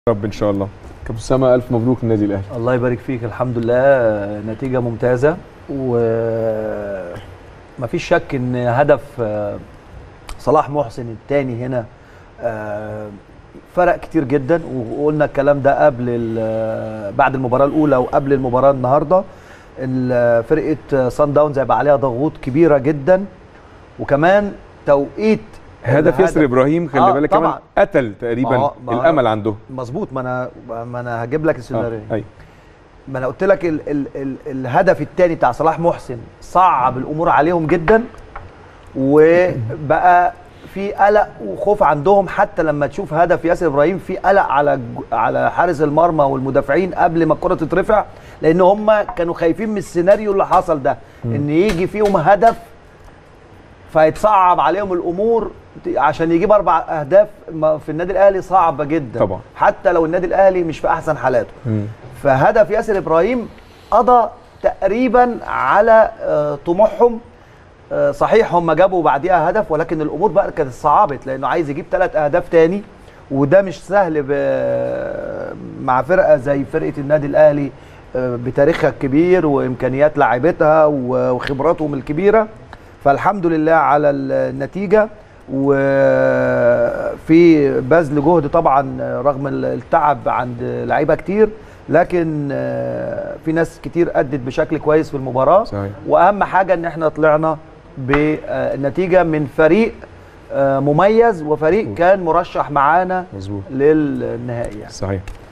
رب ان شاء الله كابتن اسامه الف مبروك للنادي الاهلي الله يبارك فيك الحمد لله نتيجة ممتازة ومفيش شك ان هدف آه، صلاح محسن الثاني هنا آه، فرق كتير جدا وقلنا الكلام ده قبل ال- بعد المباراة الأولى وقبل المباراة النهاردة ال- فرقة سان داونز هيبقى عليها ضغوط كبيرة جدا وكمان توقيت هدف ياسر ابراهيم خلي آه، بالك كمان طبعاً. قتل تقريبا ما- ما- الامل عنده مظبوط ما انا ما انا هجيب لك السيناريو ايوه ما انا قلت لك ال ال ال الهدف الثاني بتاع صلاح محسن صعب الامور عليهم جدا وبقى في قلق وخوف عندهم حتى لما تشوف هدف ياسر ابراهيم في قلق على الج- على حارس المرمى والمدافعين قبل ما الكره تترفع لان هم كانوا خايفين من السيناريو اللي حصل ده ان يجي فيهم هدف فيتصعب عليهم الامور ت- عشان يجيب اربع اهداف ما- في النادي الاهلي صعبه جدا طبعا. حتى لو النادي الاهلي مش في احسن حالاته مم. فهدف ياسر ابراهيم قضى تقريبا على آه، طموحهم آه، صحيح هم جابوا بعديها هدف ولكن الامور بقى كانت صعبت لانه عايز يجيب ثلاث اهداف تاني وده مش سهل ب- مع فرقه زي فرقه النادي الاهلي آه، بتاريخها الكبير وامكانيات لاعبتها و- وخبراتهم الكبيره فالحمد لله على النتيجه وفي بذل جهد طبعا رغم التعب عند لعيبه كتير لكن آه، في ناس كتير ادت بشكل كويس في المباراه صحيح واهم حاجه ان احنا طلعنا بالنتيجه من فريق آه، مميز وفريق كان مرشح معانا مظبوط للنهائي يعني صحيح